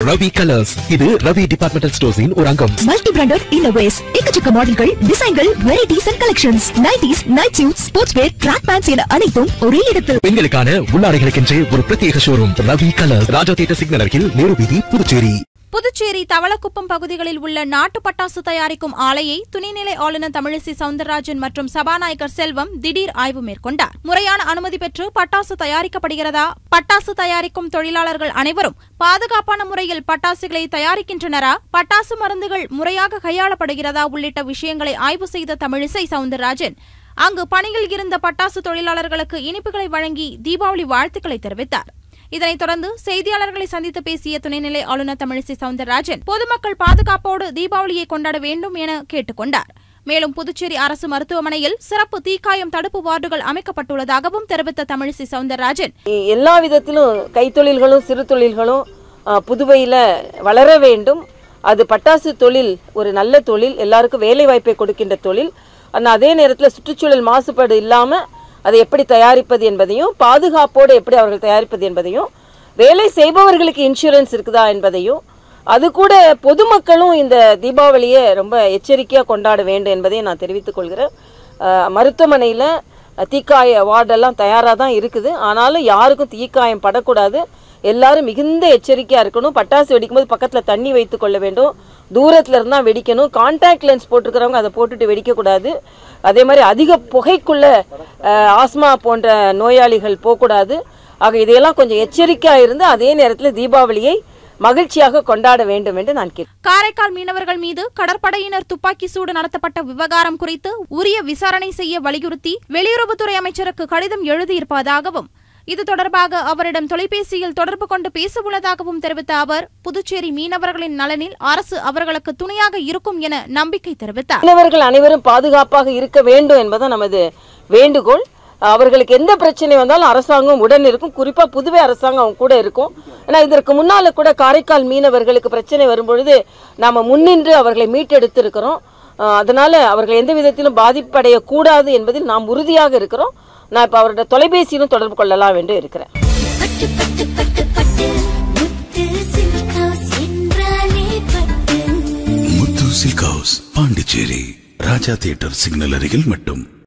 Ravi colours இது Ravi departmental ஸ்டோர்ஸின் ஒரு அங்கம் மல்டி பிராண்டட் இன்னோவேஸ் எக்கச்சக்க மாடல்கள் டிசைன்கள் varieties and collections nighties night suit sportswear track pants என அனைத்தும் ஒரே இடத்தில் பெண்களுக்கான உள்ளாடைகளுக்கென்றே ஒரு பிரத்யேக showroom Ravi colours Raja theatre signal அருகில் நேரு வீதி புதுச்சேரி புதுச்சேரி தவளக்குப்பம் பகுதிகளில் உள்ள நாட்டு பட்டாசு தயாரிக்கும் ஆலையை துணைநிலை ஆளுநர் தமிழிசை சவுந்தரராஜன் மற்றும் சபாநாயகர் செல்வம் திடீர் ஆய்வு மேற்கொண்டார் முறையான அனுமதி பெற்று பட்டாசு தயாரிக்கப்படுகிறதா பட்டாசு தயாரிக்கும் தொழிலாளர்கள் அனைவரும் பாதுகாப்பான முறையில் பட்டாசுகளை தயாரிக்கின்றனரா பட்டாசு மருந்துகள் முறையாக கையாளப்படுகிறதா உள்ளிட்ட விஷயங்களை ஆய்வு செய்த தமிழிசை சவுந்தரராஜன் அங்கு பணியில் இருந்த பட்டாசு தொழிலாளர்களுக்கு இனிப்புகளை வழங்கி தீபாவளி வாழ்த்துக்களை தெரிவித்தார் இதனைத் தொடர்ந்து செய்தியாளர்களை சந்தித்து பேசிய துணைநிலை ஆளுநர் தமிழிசை சவுந்தரராஜன் பொதுமக்கள் பாதுகாப்போடு தீபாவளியை கொண்டாட வேண்டும் என கேட்டுக் கொண்டார் மேலும் புதுச்சேரி அரசு மருத்துவமனையில் சிறப்பு தீக்காயம் தடுப்பு வார்டுகள் அமைக்கப்பட்டுள்ளதாகவும் தெரிவித்த தமிழிசை சவுந்தரராஜன் எல்லா விதத்திலும் கைத்தொழில்களும் சிறு தொழில்களும் அஹ், புதுவையில வளர வேண்டும் அது பட்டாசு தொழில் ஒரு நல்ல தொழில் எல்லாருக்கும் வேலை வாய்ப்பை கொடுக்கின்ற தொழில் ஆனால் அதே நேரத்தில் சுற்றுச்சூழல் மாசுபாடு இல்லாமல் அதை எப்படி தயாரிப்பது என்பதையும் பாதுகாப்போடு எப்படி அவர்கள் தயாரிப்பது என்பதையும் வேலை செய்பவர்களுக்கு இன்சூரன்ஸ் இருக்குதா என்பதையும் அது கூட பொதுமக்களும் இந்த தீபாவளியை ரொம்ப எச்சரிக்கையாக கொண்டாட வேண்டும் என்பதையும் நான் தெரிவித்துக் கொள்கிறேன் அஹ், மருத்துவமனையில் தீக்காய வார்டெல்லாம் தயாராக தான் இருக்குது ஆனாலும் யாருக்கும் தீக்காயம் படக்கூடாது எல்லாரும் மிகுந்த எச்சரிக்கையாக இருக்கணும் பட்டாசு வெடிக்கும்போது பக்கத்தில் தண்ணி வைத்து கொள்ள வேண்டும் தூரத்தில் இருந்தால் வெடிக்கணும் கான்டாக்ட் லென்ஸ் போட்டிருக்கிறவங்க அதை போட்டுட்டு வெடிக்கக்கூடாது அதே மாதிரி அதிக புகைக்குள்ள அஹ், ஆஸ்மா போன்ற நோயாளிகள் போகக்கூடாது ஆக இதையெல்லாம் கொஞ்சம் எச்சரிக்கையாக இருந்து அதே நேரத்தில் தீபாவளியை மகிழ்ச்சியாக கொண்டாட வேண்டும் என்று நான் கேட்கிறேன் காரைக்கால் மீனவர்கள் மீது கடற்படையினர் துப்பாக்கி சூடு நடத்தப்பட்ட விவகாரம் குறித்து உரிய விசாரணை செய்ய வலியுறுத்தி வெளியுறவுத்துறை அமைச்சருக்கு கடிதம் எழுதியிருப்பதாகவும் இது தொடர்பாக அவரிடம் தொலைபேசியில் தொடர்பு கொண்டு பேசவுள்ளதாகவும் தெரிவித்த அவர் புதுச்சேரி மீனவர்களின் நலனில் அரசு அவர்களுக்கு துணையாக இருக்கும் என நம்பிக்கை தெரிவித்தார் மீனவர்கள் அனைவரும் பாதுகாப்பாக இருக்க வேண்டும் என்பதுதான் நமது வேண்டுகோள் அவர்களுக்கு எந்த பிரச்சனை வந்தாலும் அரசாங்கம் உடன் இருக்கும் குறிப்பா புதுவை அரசாங்கம் அவங்க கூட இருக்கும் ஏன்னா இதற்கு முன்னால கூட காரைக்கால் மீனவர்களுக்கு பிரச்சனை வரும்பொழுது நாம முன்னின்று அவர்களை மீட்டெடுத்து இருக்கிறோம் அஹ் அதனால அவர்கள் எந்த விதத்திலும் பாதிப்படைய கூடாது என்பதில் நாம் உறுதியாக இருக்கிறோம் நான் இப்ப அவருடைய தொலைபேசியிலும் தொடர்பு கொள்ளலாம் என்று இருக்கிறேன் பட்டு பட்டு பட்டு பட்டு முத்து சில்க் ஹவுஸ் என்றாலே பட்டு Muthu silk house Pondicherry Raja theatre signal அருகில் மட்டும்